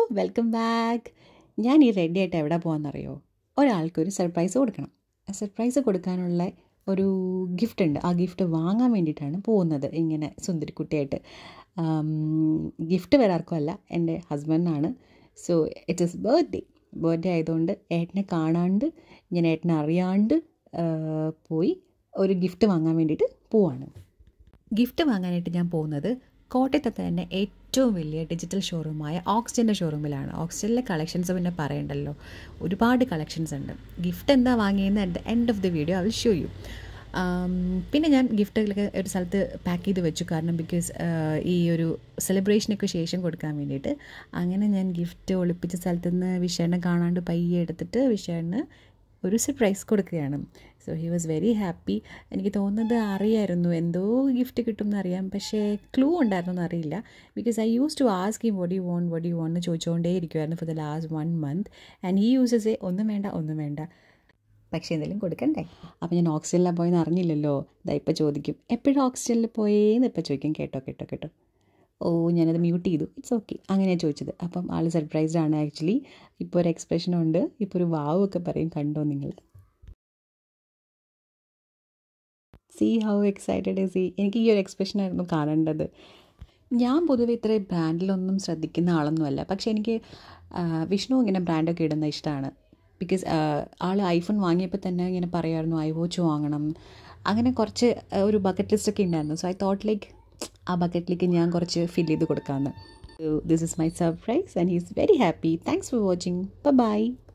welcome back ഞാൻ ഈ ready ആയിട്ട് എവിടെ പോകാമെന്നറിയോ ഒരാൾക്കൊരു സർപ്രൈസ് കൊടുക്കണം ആ സർപ്രൈസ് കൊടുക്കാനുള്ള ഒരു ഗിഫ്റ്റ് ഉണ്ട് ആ ഗിഫ്റ്റ് വാങ്ങാൻ വേണ്ടിയിട്ടാണ് പോകുന്നത് ഇങ്ങനെ സുന്ദരിക്കുട്ടിയായിട്ട് ഗിഫ്റ്റ് വേറെ ആർക്കും അല്ല എൻ്റെ ഹസ്ബൻഡിനാണ് so it is birthday birthday ആയതുകൊണ്ട് ഏട്ടനെ കാണാണ്ട് ഞാൻ ഏട്ടനെ അറിയാണ്ട് ആ, പോയി ഒരു ഗിഫ്റ്റ് വാങ്ങാൻ വേണ്ടിയിട്ട് പോവാണ് ഗിഫ്റ്റ് വാങ്ങാനായിട്ട് ഞാൻ പോകുന്നത് കോട്ടയത്തെ തന്നെ ഏറ്റവും വലിയ ഡിജിറ്റൽ ഷോറൂമായ ഓക്സിജൻ്റെ ഷോറൂമിലാണ് ഓക്സിജനിലെ കളക്ഷൻസ് പിന്നെ പറയണ്ടല്ലോ ഒരുപാട് കളക്ഷൻസ് ഉണ്ട് ഗിഫ്റ്റ് എന്താ വാങ്ങിയെന്ന് at the end of the video I will show you പിന്നെ ഞാൻ ഗിഫ്റ്റുകളൊക്കെ ഒരു സ്ഥലത്ത് പാക്ക് ചെയ്ത് വെച്ചു കാരണം ബിക്കോസ് ഈ ഒരു സെലിബ്രേഷനൊക്കെ ശേഷം കൊടുക്കാൻ വേണ്ടിയിട്ട് അങ്ങനെ ഞാൻ ഗിഫ്റ്റ് ഒളിപ്പിച്ച സ്ഥലത്ത് നിന്ന് വിഷേണ്ണെ കാണാണ്ട് പയ്യെ എടുത്തിട്ട് വിഷേണ്ണന് ഒരു സർപ്രൈസ് കൊടുക്കുകയാണ് so he was very happy എനിക്ക് തോന്നുന്നത് അറിയായിരുന്നു എന്തോ ഗിഫ്റ്റ് കിട്ടും എന്നറിയാം പക്ഷേ ക്ലൂ ഉണ്ടായിരുന്നു എന്ന് അറിയില്ല because I use to ask him what you want what you want എന്ന് ചോദിച്ചുകൊണ്ടേ ഇരിക്കുമായിരുന്നു for the last one month and ഈ യൂസസ് എ ഒന്നും വേണ്ട ഒന്നും വേണ്ട പക്ഷേ എന്തെങ്കിലും കൊടുക്കണ്ടേ അപ്പോൾ ഞാൻ ഓക്സിജനിലാണ് പോയെന്ന് അറിഞ്ഞില്ലല്ലോ ഇതാ ഇപ്പോൾ ചോദിക്കും എപ്പോഴും ഓക്സിജനിൽ പോയേന്ന് ഇപ്പോൾ ചോദിക്കും കേട്ടോ കേട്ടോ കേട്ടോ ഓ ഞാനത് മ്യൂട്ട് ചെയ്തു ഇറ്റ്സ് ഓക്കെ അങ്ങനെയാണ് ചോദിച്ചത് അപ്പം ആൾ സർപ്രൈസ്ഡ് ആണ് ആക്ച്വലി ഇപ്പോൾ ഒരു എക്സ്പ്രഷനും ഉണ്ട് ഇപ്പോൾ ഒരു വാവ് ഒക്കെ പറയും കണ്ടോ നിങ്ങൾ സീ ഹൗ എക്സൈറ്റഡ് സി എനിക്ക് ഈ ഒരു എക്സ്പ്രഷനായിരുന്നു കാണേണ്ടത് ഞാൻ പൊതുവെ ഇത്ര ബ്രാൻഡിലൊന്നും ശ്രദ്ധിക്കുന്ന ആളൊന്നുമല്ല പക്ഷേ എനിക്ക് ആ, വിഷ്ണു ഇങ്ങനെ ബ്രാൻഡൊക്കെ ഇടുന്ന ഇഷ്ടമാണ് ബിക്കോസ് ആൾ ഐഫോൺ വാങ്ങിയപ്പോൾ തന്നെ ഇങ്ങനെ പറയുമായിരുന്നു ഐ വാച്ച് വാങ്ങണം അങ്ങനെ കുറച്ച് ആ, ഒരു ബക്കറ്റ് ലിസ്റ്റൊക്കെ ഉണ്ടായിരുന്നു സോ ഐ തോട്ട് ലൈക്ക് ആ ബക്കറ്റിലേക്ക് ഞാൻ കുറച്ച് ഫിൽ ചെയ്ത് കൊടുക്കാമെന്ന് this is my surprise and he is very happy thanks for watching by